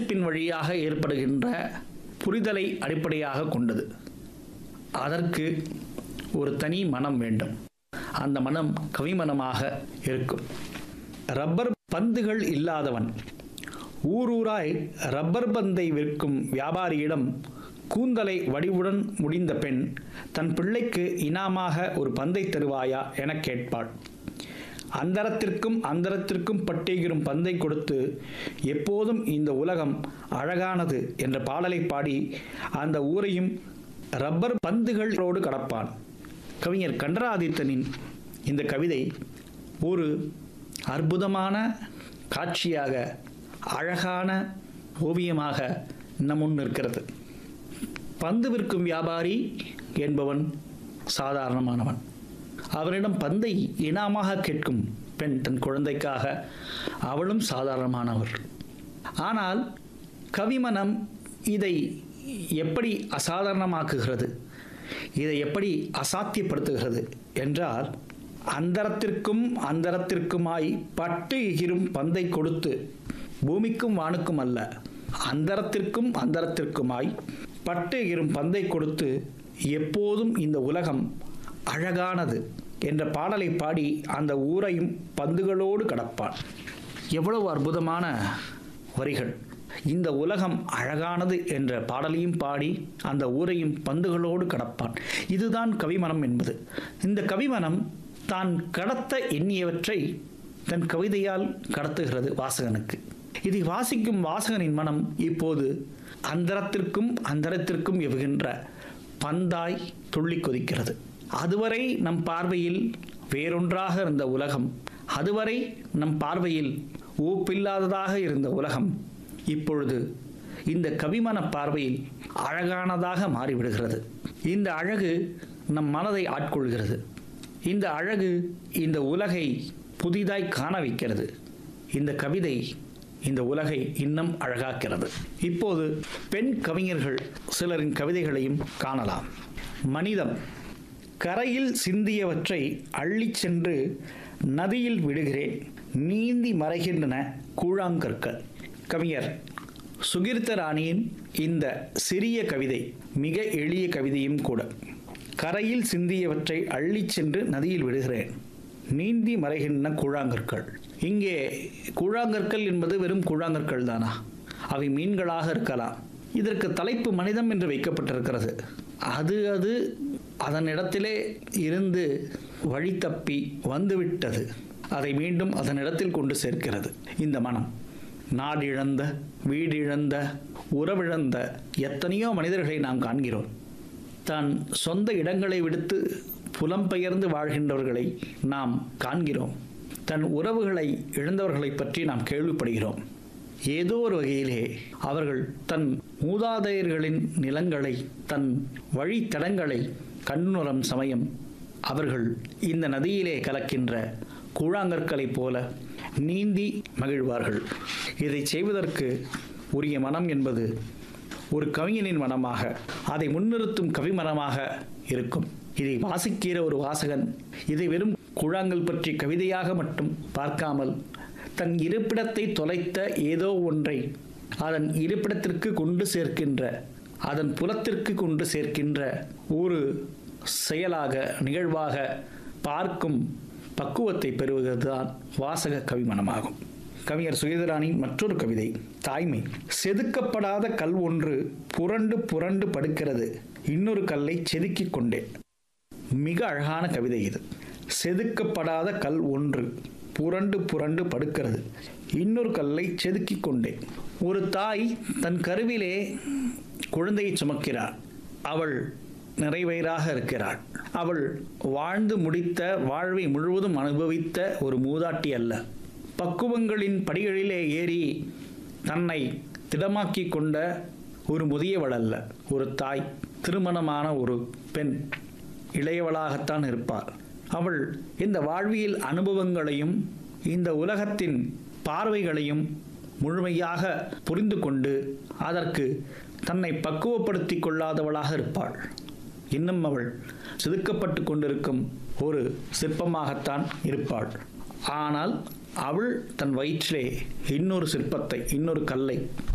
வாசிப்பின் வழியாக ஏற்படுகின்ற புரிதலை அடிப்படையாக கொண்டது அதற்கு ஒரு தனி மனம் வேண்டும் அந்த மனம் கவிமனமாக இருக்கும் ரப்பர் பந்துகள் இல்லாதவன் ஊரூராய் ரப்பர் பந்தை விற்கும் வியாபாரியிடம் கூந்தலை வடிவுடன் முடிந்த பெண் தன் பிள்ளைக்கு இனாமாக ஒரு பந்தை தருவாயா எனக் கேட்பாள் அந்தரத்திற்கும் அந்தரத்திற்கும் பட்டேகிரும் பந்தை கொடுத்து எப்போதும் இந்த உலகம் அழகானது என்ற பாடலை பாடி அந்த ஊரையும் ரப்பர் பந்துகளோடு கடப்பான் கவிஞர் கண்டராதித்தனின் இந்த கவிதை ஒரு அற்புதமான காட்சியாக அழகான ஓவியமாக நம் முன் நிற்கிறது பந்து விற்கும் வியாபாரி என்பவன் சாதாரணமானவன் அவனிடம் பந்தை இனாமாக கேட்கும் பெண் தன் குழந்தைக்காக அவளும் சாதாரணமானவர் ஆனால் கவிமனம் இதை எப்படி அசாதாரணமாக்குகிறது இதை எப்படி அசாத்தியப்படுத்துகிறது என்றால் அந்தரத்திற்கும் அந்தரத்திற்குமாய் பட்டு எகிரும் பந்தை கொடுத்து பூமிக்கும் வானுக்கும் அல்ல அந்தரத்திற்கும் அந்தரத்திற்குமாய் பட்டு எகிரும் பந்தை கொடுத்து எப்போதும் இந்த உலகம் அழகானது என்ற பாடலை பாடி அந்த ஊரையும் பந்துகளோடு கடப்பான் எவ்வளவு அற்புதமான வரிகள் இந்த உலகம் அழகானது என்ற பாடலையும் பாடி அந்த ஊரையும் பந்துகளோடு கடப்பான் இதுதான் கவிமனம் என்பது இந்த கவிமனம் தான் கடத்த எண்ணியவற்றை தன் கவிதையால் கடத்துகிறது வாசகனுக்கு இதை வாசிக்கும் வாசகனின் மனம் இப்போது அந்தரத்திற்கும் அந்தரத்திற்கும் எவுகின்ற பந்தாய் துள்ளி கொதிக்கிறது அதுவரை நம் பார்வையில் வேறொன்றாக இருந்த உலகம் அதுவரை நம் பார்வையில் ஊப்பில்லாததாக இருந்த உலகம் இப்பொழுது இந்த கவிமன பார்வையில் அழகானதாக மாறிவிடுகிறது இந்த அழகு நம் மனதை ஆட்கொள்கிறது இந்த அழகு இந்த உலகை புதிதாய் காண வைக்கிறது இந்த கவிதை இந்த உலகை இன்னும் அழகாக்கிறது இப்போது பெண் கவிஞர்கள் சிலரின் கவிதைகளையும் காணலாம் மனிதம் கரையில் சிந்தியவற்றை அள்ளிச் சென்று நதியில் விடுகிறேன் நீந்தி மறைகின்றன கூழாங்கற்கள் கவிஞர் சுகிர்த்த ராணியின் இந்த சிறிய கவிதை மிக எளிய கவிதையும் கூட கரையில் சிந்தியவற்றை அள்ளிச் சென்று நதியில் விடுகிறேன் நீந்தி மறைகின்றன கூழாங்கற்கள் இங்கே கூழாங்கற்கள் என்பது வெறும் கூழாங்கற்கள் தானா அவை மீன்களாக இருக்கலாம் இதற்கு தலைப்பு மனிதம் என்று வைக்கப்பட்டிருக்கிறது அது அது அதன் இடத்திலே இருந்து வழி தப்பி வந்துவிட்டது அதை மீண்டும் அதன் இடத்தில் கொண்டு சேர்க்கிறது இந்த மனம் நாடிழந்த வீடிழந்த உறவிழந்த எத்தனையோ மனிதர்களை நாம் காண்கிறோம் தான் சொந்த இடங்களை விடுத்து புலம்பெயர்ந்து வாழ்கின்றவர்களை நாம் காண்கிறோம் தன் உறவுகளை இழந்தவர்களை பற்றி நாம் கேள்விப்படுகிறோம் ஏதோ ஒரு வகையிலே அவர்கள் தன் மூதாதையர்களின் நிலங்களை தன் வழித்தடங்களை கண்ணுறம் சமயம் அவர்கள் இந்த நதியிலே கலக்கின்ற கூழாங்கற்களைப் போல நீந்தி மகிழ்வார்கள் இதை செய்வதற்கு உரிய மனம் என்பது ஒரு கவிஞனின் மனமாக அதை முன்னிறுத்தும் கவிமனமாக இருக்கும் இதை வாசிக்கிற ஒரு வாசகன் இதை வெறும் கூழாங்கல் பற்றி கவிதையாக மட்டும் பார்க்காமல் தன் இருப்பிடத்தை தொலைத்த ஏதோ ஒன்றை அதன் இருப்பிடத்திற்கு கொண்டு சேர்க்கின்ற அதன் புலத்திற்கு கொண்டு சேர்க்கின்ற ஒரு செயலாக நிகழ்வாக பார்க்கும் பக்குவத்தை பெறுவது தான் வாசக கவிமனமாகும் கவிஞர் சுயதரானின் மற்றொரு கவிதை தாய்மை செதுக்கப்படாத கல் ஒன்று புரண்டு புரண்டு படுக்கிறது இன்னொரு கல்லை செதுக்கிக் கொண்டேன் மிக அழகான கவிதை இது செதுக்கப்படாத கல் ஒன்று புரண்டு புரண்டு படுக்கிறது இன்னொரு கல்லை செதுக்கிக் கொண்டேன் ஒரு தாய் தன் கருவிலே குழந்தையை சுமக்கிறார் அவள் நிறைவயிறாக இருக்கிறாள் அவள் வாழ்ந்து முடித்த வாழ்வை முழுவதும் அனுபவித்த ஒரு மூதாட்டி அல்ல பக்குவங்களின் படிகளிலே ஏறி தன்னை திடமாக்கி கொண்ட ஒரு முதியவள் அல்ல ஒரு தாய் திருமணமான ஒரு பெண் இளையவளாகத்தான் இருப்பாள் அவள் இந்த வாழ்வியல் அனுபவங்களையும் இந்த உலகத்தின் பார்வைகளையும் முழுமையாக புரிந்து கொண்டு அதற்கு தன்னை பக்குவப்படுத்தி கொள்ளாதவளாக இருப்பாள் இன்னும் அவள் செதுக்கப்பட்டு கொண்டிருக்கும் ஒரு சிற்பமாகத்தான் இருப்பாள் ஆனால் அவள் தன் வயிற்றிலே இன்னொரு சிற்பத்தை இன்னொரு கல்லை